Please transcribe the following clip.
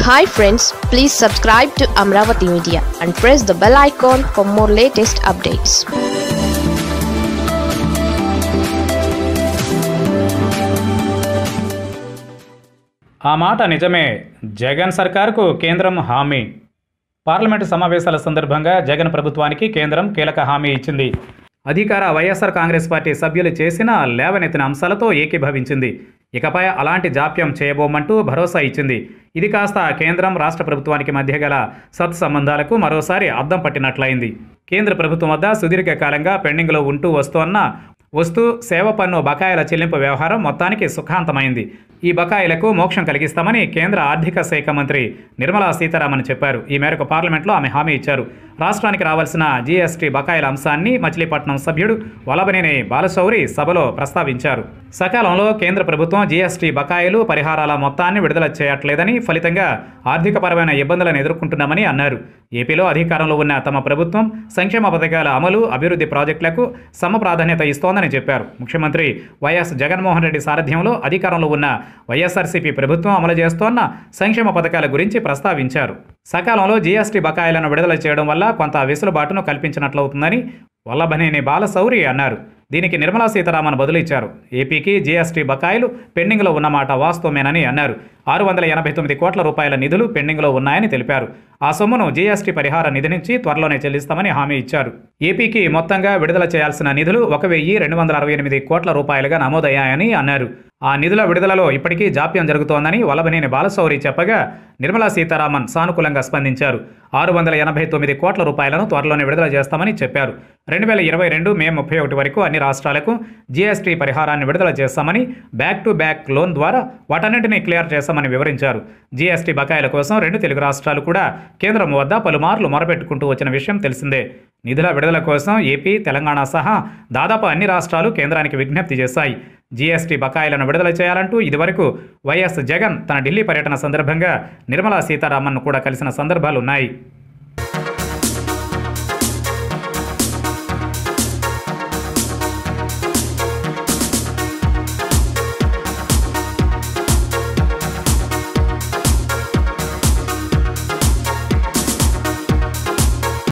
hi friends please subscribe to Amaravati media and press the bell icon for more latest updates ఆ మాట నిజమే జగన్ సర్కార్కు కేంద్రం హామీ పార్లమెంటు సమావేశాల సందర్భంగా జగన్ ప్రభుత్వానికి కేంద్రం కీలక హామీ ఇచ్చింది అధికార వైఎస్ఆర్ కాంగ్రెస్ పార్టీ సభ్యులు చేసిన లేవనెత్తిన అంశాలతో ఏకీభవించింది ఇకపై అలాంటి జాప్యం చేయబోమంటూ భరోసా ఇచ్చింది ఇది కాస్త కేంద్రం రాష్ట్ర ప్రభుత్వానికి మధ్య గల సత్సంబంధాలకు మరోసారి అద్దం పట్టినట్లయింది కేంద్ర ప్రభుత్వం వద్ద సుదీర్ఘకాలంగా పెండింగ్లో ఉంటూ వస్తోన్న వస్తు సేవ పన్ను బకాయిల చెల్లింపు వ్యవహారం మొత్తానికి సుఖాంతమైంది ఈ బకాయిలకు మోక్షం కలిగిస్తామని కేంద్ర ఆర్థిక శాఖ మంత్రి నిర్మలా సీతారామన్ చెప్పారు ఈ మేరకు పార్లమెంట్లో ఆమె హామీ ఇచ్చారు రాష్ట్రానికి రావాల్సిన జీఎస్టీ బకాయిల అంశాన్ని మచిలీపట్నం సభ్యుడు వలబనేని బాలశౌరి సభలో ప్రస్తావించారు సకాలంలో కేంద్ర ప్రభుత్వం జీఎస్టీ బకాయిలు పరిహారాల మొత్తాన్ని విడుదల చేయట్లేదని ఫలితంగా ఆర్థికపరమైన ఇబ్బందులను ఎదుర్కొంటున్నామని అన్నారు ఏపీలో అధికారంలో ఉన్న తమ ప్రభుత్వం సంక్షేమ పథకాల అమలు అభివృద్ధి ప్రాజెక్టులకు సమ ప్రాధాన్యత ఇస్తోందని చెప్పారు ముఖ్యమంత్రి వైఎస్ జగన్మోహన్ రెడ్డి సారథ్యంలో అధికారంలో ఉన్న వైఎస్ఆర్సీపీ ప్రభుత్వం అమలు చేస్తోన్న సంక్షేమ పథకాల గురించి ప్రస్తావించారు సకాలంలో జీఎస్టీ బకాయిలను విడుదల చేయడం వల్ల కొంత వెసులుబాటును కల్పించినట్లవుతుందని వల్లభనేని బాలశౌరి అన్నారు దీనికి నిర్మలా సీతారామన్ బదులు ఇచ్చారు ఏపీకి జీఎస్టీ బకాయిలు పెండింగ్లో ఉన్నమాట వాస్తవమేనని అన్నారు ఆరు వందల ఎనభై తొమ్మిది కోట్ల రూపాయల నిధులు పెండింగ్లో ఉన్నాయని తెలిపారు ఆ సొమ్మును జీఎస్టీ పరిహార నిధి నుంచి త్వరలోనే చెల్లిస్తామని హామీ ఇచ్చారు ఏపీకి మొత్తంగా విడుదల చేయాల్సిన నిధులు ఒక వెయ్యి రెండు వందల అరవై ఎనిమిది కోట్ల రూపాయలుగా నమోదయ్యాయని అన్నారు ఆ నిధుల విడుదలలో ఇప్పటికీ జాప్యం జరుగుతోందని వలభనేని బాలశౌరి చెప్పగా నిర్మలా సీతారామన్ సానుకూలంగా స్పందించారు ఆరు వందల ఎనభై తొమ్మిది కోట్ల రూపాయలను త్వరలోనే విడుదల చేస్తామని చెప్పారు రెండు వేల ఇరవై రెండు మే ముప్పై ఒకటి వరకు అన్ని రాష్ట్రాలకు జీఎస్టీ పరిహారాన్ని విడుదల చేస్తామని బ్యాక్ టు బ్యాక్ లోన్ ద్వారా వాటన్నింటినీ క్లియర్ చేస్తామని వివరించారు జీఎస్టీ బకాయిల కోసం రెండు తెలుగు రాష్ట్రాలు కూడా కేంద్రం వద్ద పలుమార్లు మొరపెట్టుకుంటూ వచ్చిన విషయం తెలిసిందే నిధుల విడుదల కోసం ఏపీ తెలంగాణ సహా దాదాపు అన్ని రాష్ట్రాలు కేంద్రానికి విజ్ఞప్తి చేశాయి జీఎస్టీ బకాయిలను విడుదల చేయాలంటూ ఇదివరకు వైఎస్ జగన్ తన ఢిల్లీ పర్యటన సందర్భంగా నిర్మలా సీతారామన్ను కూడా కలిసిన సందర్భాలున్నాయి